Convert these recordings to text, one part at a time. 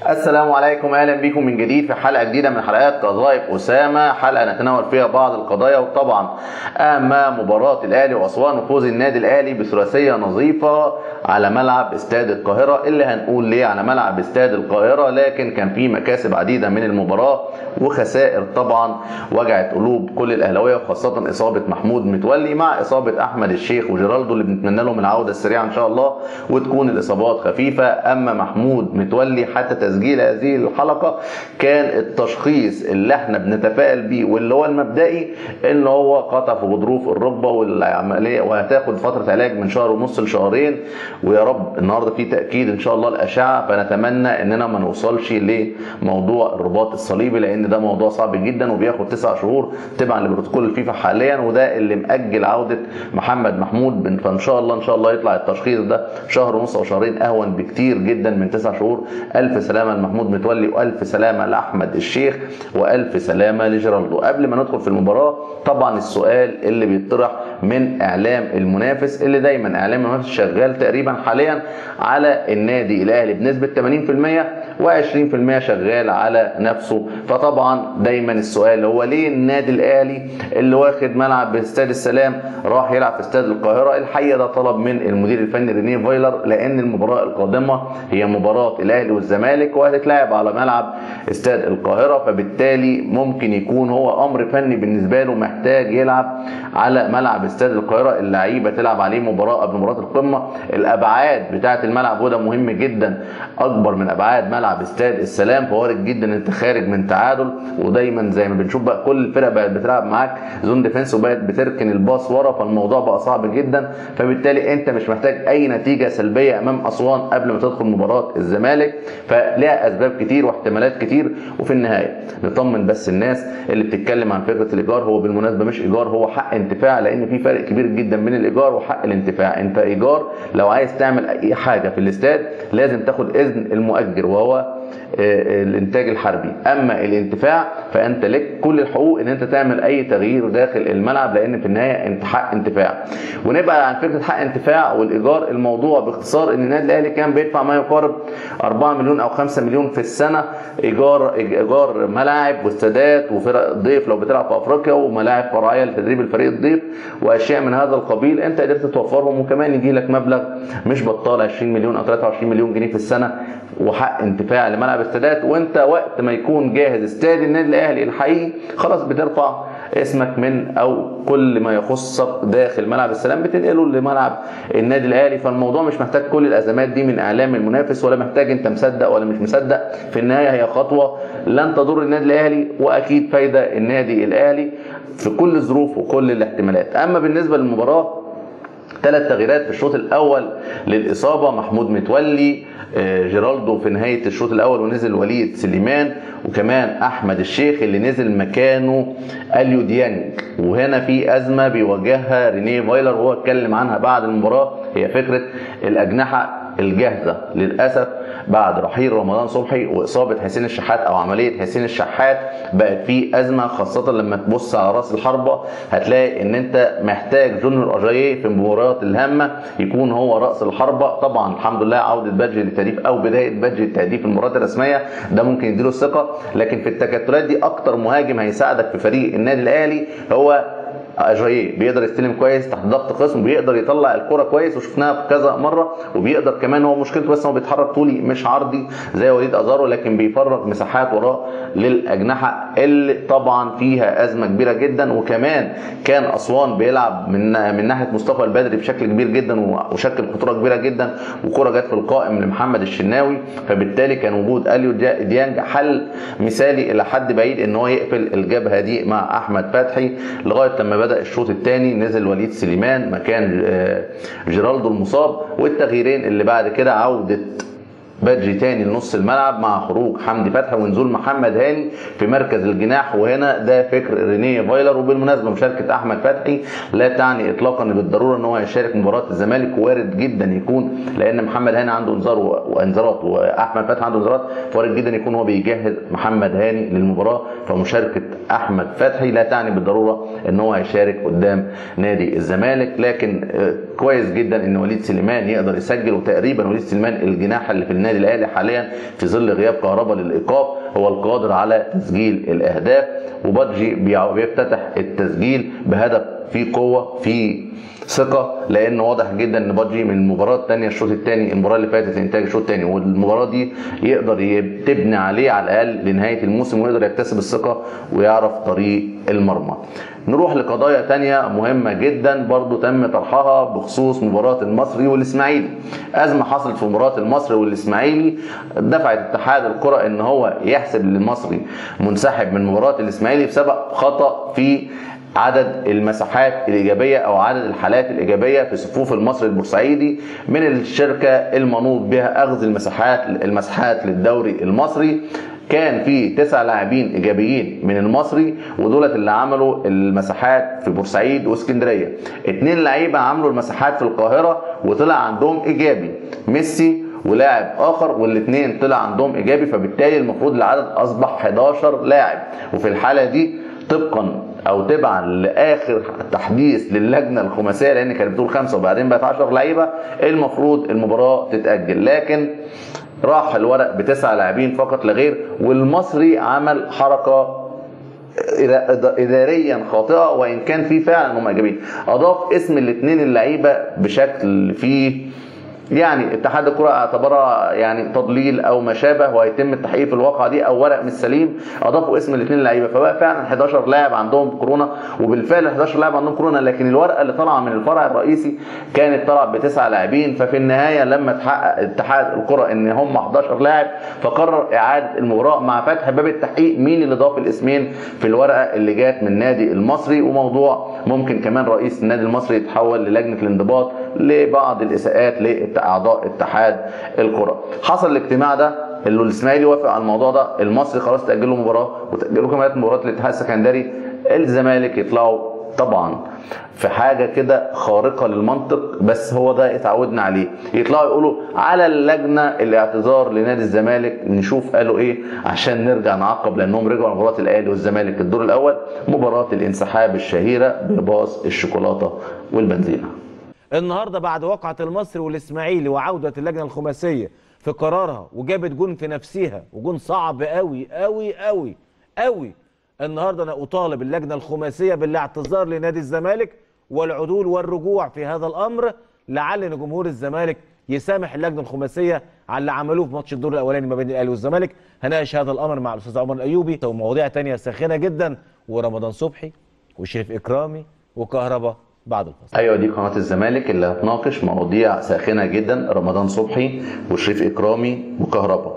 السلام عليكم اهلا بكم من جديد في حلقه جديده من حلقات قضايا اسامه حلقه نتناول فيها بعض القضايا وطبعا اهم مباراه الاهلي واسوان وفوز النادي الاهلي بثلاثيه نظيفه على ملعب استاد القاهره اللي هنقول ليه على ملعب استاد القاهره لكن كان في مكاسب عديده من المباراه وخسائر طبعا وجعت قلوب كل الاهلاويه وخاصه اصابه محمود متولي مع اصابه احمد الشيخ وجيرالدو اللي بنتمنى لهم العوده السريعه ان شاء الله وتكون الاصابات خفيفه اما محمود متولي حتى تسجيل هذه الحلقه كان التشخيص اللي احنا بنتفائل بيه واللي هو المبدئي ان هو قطع في غضروف الركبه والعمليه وهتاخد فتره علاج من شهر ونص لشهرين ويا رب النهارده في تاكيد ان شاء الله الاشعه فنتمنى اننا ما نوصلش لموضوع الرباط الصليبي لان ده موضوع صعب جدا وبياخد تسع شهور تبعا لبروتوكول الفيفا حاليا وده اللي مأجل عوده محمد محمود فان شاء الله ان شاء الله يطلع التشخيص ده شهر ونص او شهرين اهون بكتير جدا من تسع شهور الف سلامه لمحمود متولي والف سلامه لاحمد الشيخ والف سلامه لجيرالدو قبل ما ندخل في المباراه طبعا السؤال اللي بيطرح من اعلام المنافس اللي دايما اعلام المنافس شغال تقريبا حاليا على النادي الاهلي بنسبه 80% و20% شغال على نفسه فطبعا دايما السؤال هو ليه النادي الاهلي اللي واخد ملعب باستاد السلام راح يلعب في استاد القاهره الحقيقه ده طلب من المدير الفني رينيه فايلر لان المباراه القادمه هي مباراه الاهلي والزمالك وهتتلعب على ملعب استاد القاهره فبالتالي ممكن يكون هو امر فني بالنسبه له محتاج يلعب على ملعب استاد القاهره اللعيبه تلعب عليه مباراه قبل مباراه القمه الابعاد بتاعه الملعب وده مهم جدا اكبر من ابعاد ملعب استاد السلام فوارد جدا انت خارج من تعادل ودايما زي ما بنشوف بقى كل الفرق بقت بتلعب معاك زون ديفenس وبقت بتركن الباص ورا فالموضوع بقى صعب جدا فبالتالي انت مش محتاج اي نتيجه سلبيه امام اسوان قبل ما تدخل مباراه الزمالك فلها اسباب كتير واحتمالات كتير وفي النهايه نطمن بس الناس اللي بتتكلم عن فكره الايجار هو بالمناسبه مش ايجار هو حق انتفاع لان في فرق كبير جدا بين الايجار وحق الانتفاع انت ايجار لو عايز تعمل اي حاجه في الاستاد لازم تاخد اذن المؤجر وهو الانتاج الحربي اما الانتفاع فانت لك كل الحقوق ان انت تعمل اي تغيير داخل الملعب لان في النهايه انت حق انتفاع ونبقى عن فكره حق انتفاع والايجار الموضوع باختصار ان النادي الاهلي كان بيدفع ما يقارب 4 مليون او 5 مليون في السنه ايجار ايجار ملاعب واستادات وفرق ضيف لو بتلعب في افريقيا وملاعب فرعيه لتدريب الفريق الضيف واشياء من هذا القبيل انت قدرت توفرهم وكمان يجي لك مبلغ مش بطال 20 مليون او 23 مليون جنيه في السنه وحق انتفاع لملعب استادات وانت وقت ما يكون جاهز استاد النادي الاهلي الحقيقي خلاص بترفع اسمك من او كل ما يخصك داخل ملعب السلام بتنقله لملعب النادي الاهلي فالموضوع مش محتاج كل الازمات دي من اعلام المنافس ولا محتاج انت مصدق ولا مش مصدق في النهايه هي خطوه لن تضر النادي الاهلي واكيد فايده النادي الاهلي في كل الظروف وكل الاحتمالات اما بالنسبه للمباراه ثلاث تغييرات في الشوط الاول للاصابه محمود متولي جيرالدو في نهايه الشوط الاول ونزل وليد سليمان وكمان احمد الشيخ اللي نزل مكانه اليو ديانج وهنا في ازمه بيواجهها رينيه فايلر وهو اتكلم عنها بعد المباراه هي فكره الاجنحه الجاهزه للاسف بعد رحيل رمضان صبحي واصابه حسين الشحات او عمليه حسين الشحات بقت في ازمه خاصه لما تبص على راس الحربه هتلاقي ان انت محتاج جونيور اجاييه في المباريات الهامه يكون هو راس الحربه طبعا الحمد لله عوده بادجي للتهديف او بدايه بادجي للتهديف المباريات الرسميه ده ممكن يديله الثقه لكن في التكتلات دي اكتر مهاجم هيساعدك في فريق النادي الاهلي هو اجاييه بيقدر يستلم كويس تحت ضغط خصم بيقدر يطلع الكره كويس وشفناها كذا مره وبيقدر كمان هو مشكلته بس هو بيتحرك طولي مش عرضي زي وليد ازارو لكن بيفرغ مساحات وراه للاجنحه اللي طبعا فيها ازمه كبيره جدا وكمان كان اسوان بيلعب من من ناحيه مصطفى البدري بشكل كبير جدا وشكل خطوره كبيره جدا وكره جت في القائم لمحمد الشناوي فبالتالي كان وجود اليو ديانج حل مثالي الى حد بعيد ان هو يقفل الجبهه دي مع احمد فتحي لغايه لما بدا الشوط الثاني نزل وليد سليمان مكان جيرالدو المصاب والتغييرين اللي بعد كده عوده بدري تاني لنص الملعب مع خروج حمدي فتحي ونزول محمد هاني في مركز الجناح وهنا ده فكر رينيه فايلر وبالمناسبه مشاركه احمد فتحي لا تعني اطلاقا بالضروره ان هو يشارك مباراه الزمالك وارد جدا يكون لان محمد هاني عنده انذار وانذارات واحمد فتحي عنده انذارات وارد جدا يكون هو بيجهز محمد هاني للمباراه فمشاركه احمد فتحي لا تعني بالضروره ان هو هيشارك قدام نادي الزمالك لكن كويس جدا ان وليد سليمان يقدر يسجل وتقريبا وليد سليمان الجناح اللي في النادي النادي الاهلي حاليا في ظل غياب كهربا للايقاف هو القادر على تسجيل الاهداف وبادجي بيفتتح التسجيل بهدف فيه قوه فيه ثقه لان واضح جدا ان بادجي من المباراه الثانيه الشوط الثاني المباراه اللي فاتت انتاج الشوط الثاني والمباراه دي يقدر تبني عليه على الاقل لنهايه الموسم ويقدر يكتسب الثقه ويعرف طريق المرمى نروح لقضايا تانية مهمة جدا برضو تم طرحها بخصوص مباراة المصري والإسماعيلي أزمة حصلت في مباراة المصري والإسماعيلي دفعت اتحاد الكرة إن هو يحسب للمصري منسحب من مباراة الإسماعيلي بسبب خطأ في عدد المساحات الإيجابية أو عدد الحالات الإيجابية في صفوف المصري البورسعيدي من الشركة المنوط بها أخذ المساحات المساحات للدوري المصري كان في تسع لاعبين ايجابيين من المصري ودولت اللي عملوا المساحات في بورسعيد واسكندريه اتنين لعيبه عملوا المساحات في القاهره وطلع عندهم ايجابي ميسي ولاعب اخر والاثنين طلع عندهم ايجابي فبالتالي المفروض العدد اصبح 11 لاعب وفي الحاله دي طبقا او تبعا لاخر تحديث للجنه الخماسيه لان كانت بتقول خمسه وبعدين بقت 10 لعيبه المفروض المباراه تتاجل لكن راح الورق بتسع لاعبين فقط لا غير والمصري عمل حركه اداريا خاطئه وان كان في فعلا هم ايجابيين اضاف اسم الاثنين اللعيبه بشكل فيه يعني اتحاد الكره اعتبرها يعني تضليل او ما شابه وهيتم التحقيق في الواقعه دي او ورق مش سليم اضافوا اسم الاثنين لعيبه فبقى فعلا 11 لاعب عندهم كورونا وبالفعل 11 لاعب عندهم كورونا لكن الورقه اللي طالعه من الفرع الرئيسي كانت طلعت بتسع لاعبين ففي النهايه لما تحقق اتحاد الكره ان هم 11 لاعب فقرر اعاده المباراه مع فتح باب التحقيق مين اللي ضاف الاسمين في الورقه اللي جات من النادي المصري وموضوع ممكن كمان رئيس النادي المصري يتحول للجنه الانضباط لبعض الاساءات لاعضاء اتحاد الكره حصل الاجتماع ده اللي الاسماعيلي وافق على الموضوع ده المصري خلاص تاجلوا مباراه وتاجلوا كمان مباراه الاتحاد السكندري الزمالك يطلعوا طبعا في حاجه كده خارقه للمنطق بس هو ده اتعودنا عليه يطلعوا يقولوا على اللجنه الاعتذار لنادي الزمالك نشوف قالوا ايه عشان نرجع نعقب لانهم رجعوا مباراه الاهلي والزمالك الدور الاول مباراه الانسحاب الشهيره بباص الشوكولاته والبنزينه النهارده بعد وقعه المصري والاسماعيلي وعوده اللجنه الخماسيه في قرارها وجابت جون في نفسها وجون صعب قوي قوي قوي قوي النهارده انا اطالب اللجنه الخماسيه بالاعتذار لنادي الزمالك والعدول والرجوع في هذا الامر لعل ان جمهور الزمالك يسامح اللجنه الخماسيه على اللي عملوه في ماتش الدور الاولاني ما بين الاهلي والزمالك هناقش هذا الامر مع الاستاذ عمر الايوبي ومواضيع تانية ساخنه جدا ورمضان صبحي وشريف اكرامي وكهربا بعد الفصل ايوه دي قناه الزمالك اللي هتناقش مواضيع ساخنه جدا رمضان صبحي وشريف اكرامي وكهربا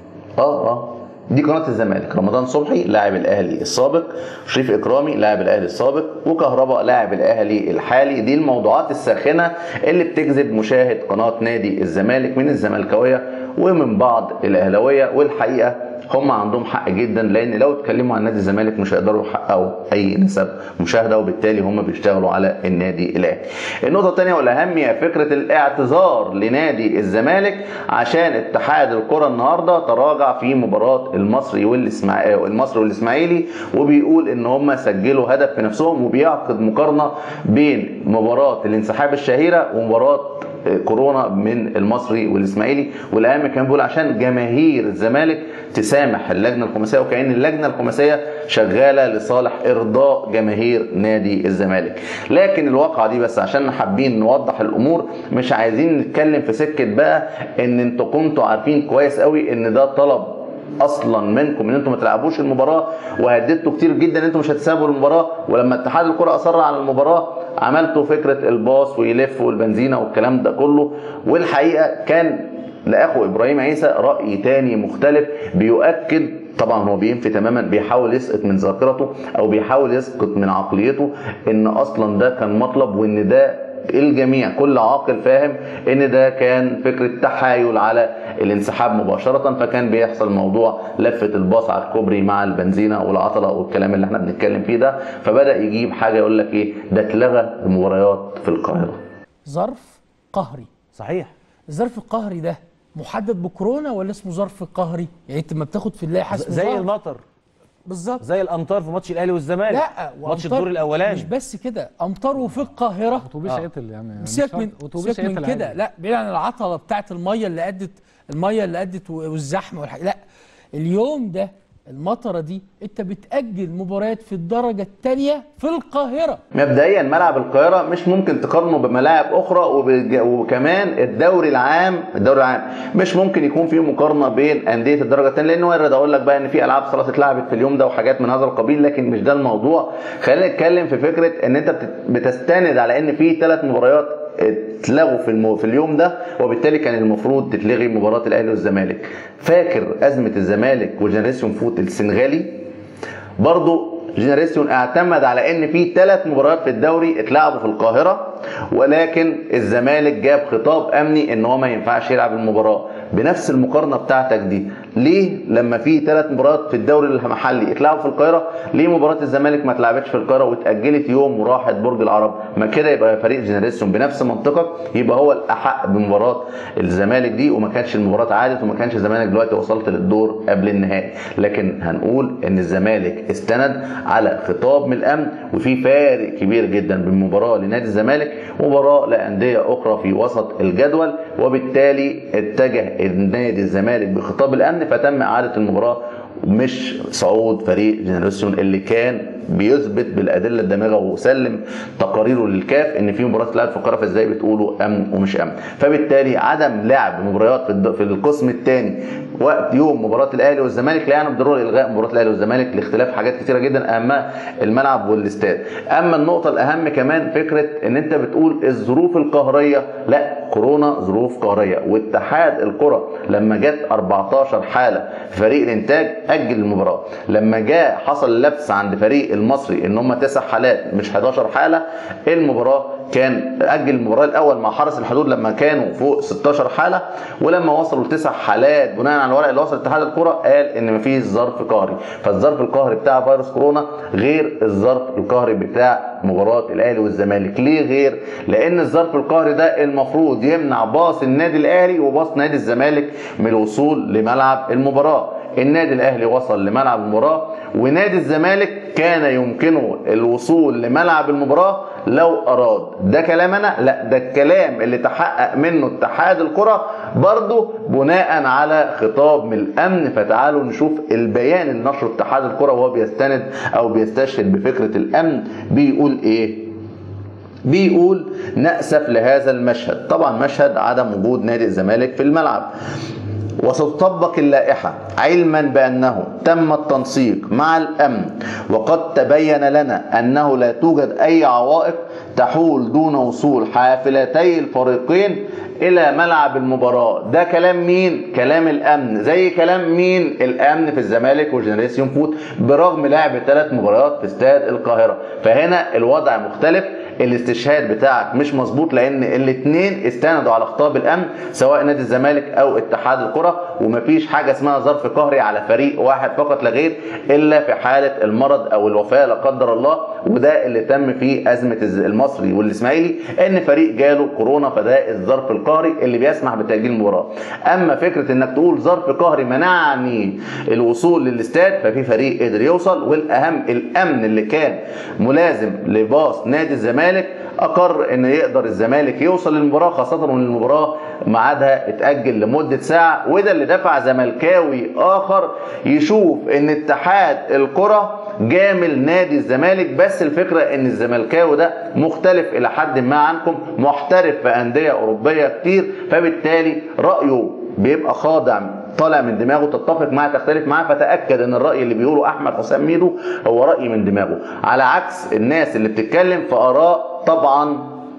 اه اه دي قناه الزمالك رمضان صبحي لاعب الاهلي السابق شريف اكرامي لاعب الاهلي السابق وكهربا لاعب الاهلي الحالي دي الموضوعات الساخنه اللي بتجذب مشاهد قناه نادي الزمالك من الزملكاويه ومن بعض الاهلاويه والحقيقه هم عندهم حق جدا لان لو اتكلموا عن نادي الزمالك مش هيقدروا يحققوا اي نسب مشاهده وبالتالي هم بيشتغلوا على النادي الاهلي. النقطه الثانيه والاهم هي فكره الاعتذار لنادي الزمالك عشان اتحاد الكره النهارده تراجع في مباراه المصري والاسماعيلي المصري والاسماعيلي وبيقول ان هم سجلوا هدف في نفسهم وبيعقد مقارنه بين مباراه الانسحاب الشهيره ومباراه كورونا من المصري والاسماعيلي والاهم كان بيقول عشان جماهير الزمالك تسامح اللجنه الخماسيه وكأن اللجنه الخماسيه شغاله لصالح ارضاء جماهير نادي الزمالك لكن الواقعه دي بس عشان حابين نوضح الامور مش عايزين نتكلم في سكه بقى ان انتوا كنتوا عارفين كويس قوي ان ده طلب اصلا منكم ان انتم ما تلعبوش المباراه وهددتوا كتير جدا ان انتم مش هتسابوا المباراه ولما اتحاد الكره اصر على المباراه عملتوا فكره الباص ويلف والبنزينه والكلام ده كله والحقيقه كان لاخو ابراهيم عيسى راي تاني مختلف بيؤكد طبعا هو بينفي تماما بيحاول يسقط من ذاكرته او بيحاول يسقط من عقليته ان اصلا ده كان مطلب وان ده الجميع كل عاقل فاهم ان ده كان فكره تحايل على الانسحاب مباشره فكان بيحصل موضوع لفه الباص على الكوبري مع البنزينه والعطله والكلام اللي احنا بنتكلم فيه ده فبدا يجيب حاجه يقول لك ايه ده اتلغى المباريات في القاهره ظرف قهري صحيح الظرف القهري ده محدد بكورونا ولا اسمه ظرف قهري يعني انت لما بتاخد في اللائحه اسمه زي ظرف المطر بالظبط زي الامطار في ماتش الاهلي والزمالك لا ماتش وأمطار- الدور الاولاني مش بس كده امطار في القاهره اتوبيس آه. قتل يعني مش سيبك شرط. من اتوبيس سيبك من قتل كده عادي. لا بعيد عن العطله بتاعت الميه اللي ادت الميه اللي ادت والزحمه والحاجة لا اليوم ده المطره دي انت بتاجل مباريات في الدرجه الثانيه في القاهره مبدئيا ملعب القاهره مش ممكن تقارنه بملاعب اخرى وبج- وكمان الدوري العام الدوري العام مش ممكن يكون فيه مقارنه بين انديه الدرجه الثانيه لان وارد اقول لك بقى ان في العاب خلاص اتلعبت في اليوم ده وحاجات من هذا القبيل لكن مش ده الموضوع خلينا نتكلم في فكره ان انت بت- بتستند على ان في ثلاث مباريات اتلغوا في المو... في اليوم ده وبالتالي كان المفروض تتلغي مباراه الاهلي والزمالك فاكر ازمه الزمالك وجنريسيون فوت السنغالي برضو جنريسيون اعتمد على ان في ثلاث مباريات في الدوري اتلعبوا في القاهره ولكن الزمالك جاب خطاب امني ان هو ما ينفعش يلعب المباراه بنفس المقارنه بتاعتك دي ليه لما في ثلاث مباريات في الدوري المحلي اتلعبوا في القاهره ليه مباراه الزمالك ما اتلعبتش في القاهره واتاجلت يوم وراحت برج العرب ما كده يبقى فريق جنريسيون بنفس منطقك يبقى هو الاحق بمباراه الزمالك دي وما كانش المباراه عادت وما كانش الزمالك دلوقتي وصلت للدور قبل النهائي لكن هنقول ان الزمالك استند على خطاب من الامن وفي فارق كبير جدا بين مباراه لنادي الزمالك ومباراه لانديه اخرى في وسط الجدول وبالتالي اتجه النادي الزمالك بخطاب الامن فتم اعاده المباراه مش صعود فريق جنريسيون اللي كان بيثبت بالادله الدامغه وسلم تقاريره للكاف ان في مباراه تلعب في القاهره فازاي بتقولوا امن ومش امن فبالتالي عدم لعب مباريات في الد- في القسم الثاني وقت يوم مباراه الاهلي والزمالك لا يعني بالضروره الغاء مباراه الاهلي والزمالك لاختلاف حاجات كتيره جدا اهمها الملعب والاستاد اما النقطه الاهم كمان فكره ان انت بتقول الظروف القهريه لا كورونا ظروف قهريه واتحاد الكره لما جت 14 حاله في فريق الانتاج اجل المباراه لما جاء حصل لبس عند فريق المصري ان هم تسع حالات مش 11 حاله المباراه كان اجل المباراه الاول مع حرس الحدود لما كانوا فوق 16 حاله ولما وصلوا لتسع حالات بناء على الورق اللي وصل اتحاد الكره قال ان مفيش ظرف قهري فالظرف القهري بتاع فيروس كورونا غير الظرف القهري بتاع مباراه الاهلي والزمالك ليه غير لان الظرف القهري ده المفروض يمنع باص النادي الاهلي وباص نادي الزمالك من الوصول لملعب المباراه النادي الاهلي وصل لملعب المباراه ونادي الزمالك كان يمكنه الوصول لملعب المباراه لو اراد ده كلام انا لا ده الكلام اللي تحقق منه اتحاد الكره برضه بناء على خطاب من الامن فتعالوا نشوف البيان اللي نشره اتحاد الكره وهو بيستند او بيستشهد بفكره الامن بيقول ايه بيقول نأسف لهذا المشهد طبعا مشهد عدم وجود نادي الزمالك في الملعب وستطبق اللائحة علما بأنه تم التنسيق مع الأمن وقد تبين لنا أنه لا توجد أي عوائق تحول دون وصول حافلتي الفريقين إلى ملعب المباراة ده كلام مين؟ كلام الأمن زي كلام مين؟ الأمن في الزمالك وجنريسيون فوت برغم لعب ثلاث مباريات في استاد القاهرة فهنا الوضع مختلف الاستشهاد بتاعك مش مظبوط لان الاثنين استندوا على خطاب الامن سواء نادي الزمالك او اتحاد الكره ومفيش حاجه اسمها ظرف قهري على فريق واحد فقط لا غير الا في حاله المرض او الوفاه لا قدر الله وده اللي تم في ازمه الز- المصري والاسماعيلي ان فريق جاله كورونا فده الظرف القهري اللي بيسمح بتاجيل المباراه اما فكره انك تقول ظرف قهري منعني الوصول للاستاد ففي فريق قدر يوصل والاهم الامن اللي كان ملازم لباص نادي الزمالك اقر ان يقدر الزمالك يوصل للمباراه خاصه وان المباراه ميعادها اتاجل لمده ساعه وده اللي دفع زملكاوي اخر يشوف ان اتحاد الكره جامل نادي الزمالك بس الفكره ان الزملكاوي ده مختلف الى حد ما عنكم محترف في انديه اوروبيه كتير فبالتالي رايه بيبقى خاضع طالع من دماغه تتفق معاه تختلف معاه فتاكد ان الراي اللي بيقوله احمد حسام ميدو هو راي من دماغه على عكس الناس اللي بتتكلم في اراء طبعا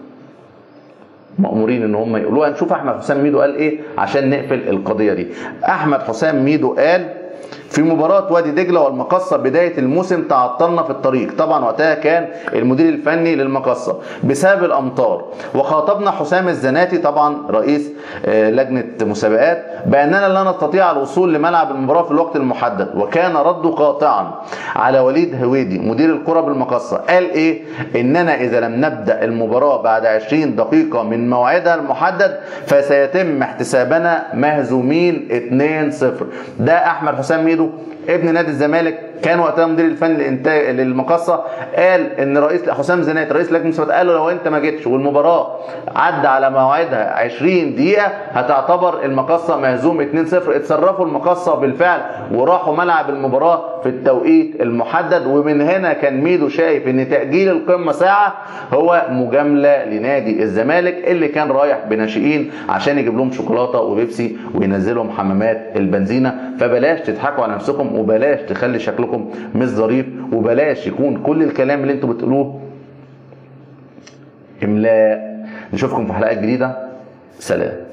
مأمورين ان هم يقولوها نشوف احمد حسام ميدو قال ايه عشان نقفل القضيه دي احمد حسام ميدو قال في مباراة وادي دجلة والمقصة بداية الموسم تعطلنا في الطريق طبعا وقتها كان المدير الفني للمقصة بسبب الأمطار وخاطبنا حسام الزناتي طبعا رئيس آه، لجنة مسابقات بأننا لا نستطيع الوصول لملعب المباراة في الوقت المحدد وكان رده قاطعا على وليد هويدي مدير الكرة بالمقصة قال ايه اننا اذا لم نبدأ المباراة بعد 20 دقيقة من موعدها المحدد فسيتم احتسابنا مهزومين 2-0 ده احمد حسام ميدو ينزلوا ابن نادي الزمالك كان وقتها مدير الفني للانتاج للمقصه قال ان رئيس حسام زنات رئيس لجنه المسابقات قال له لو انت ما جيتش والمباراه عدى على موعدها 20 دقيقه هتعتبر المقصه مهزوم 2-0 اتصرفوا المقصه بالفعل وراحوا ملعب المباراه في التوقيت المحدد ومن هنا كان ميدو شايف ان تاجيل القمه ساعه هو مجامله لنادي الزمالك اللي كان رايح بناشئين عشان يجيب لهم شوكولاته وبيبسي وينزلهم حمامات البنزينه فبلاش تضحكوا على نفسكم وبلاش تخلي شكلكم مش ظريف وبلاش يكون كل الكلام اللي انتوا بتقولوه املاء نشوفكم في حلقات جديده سلام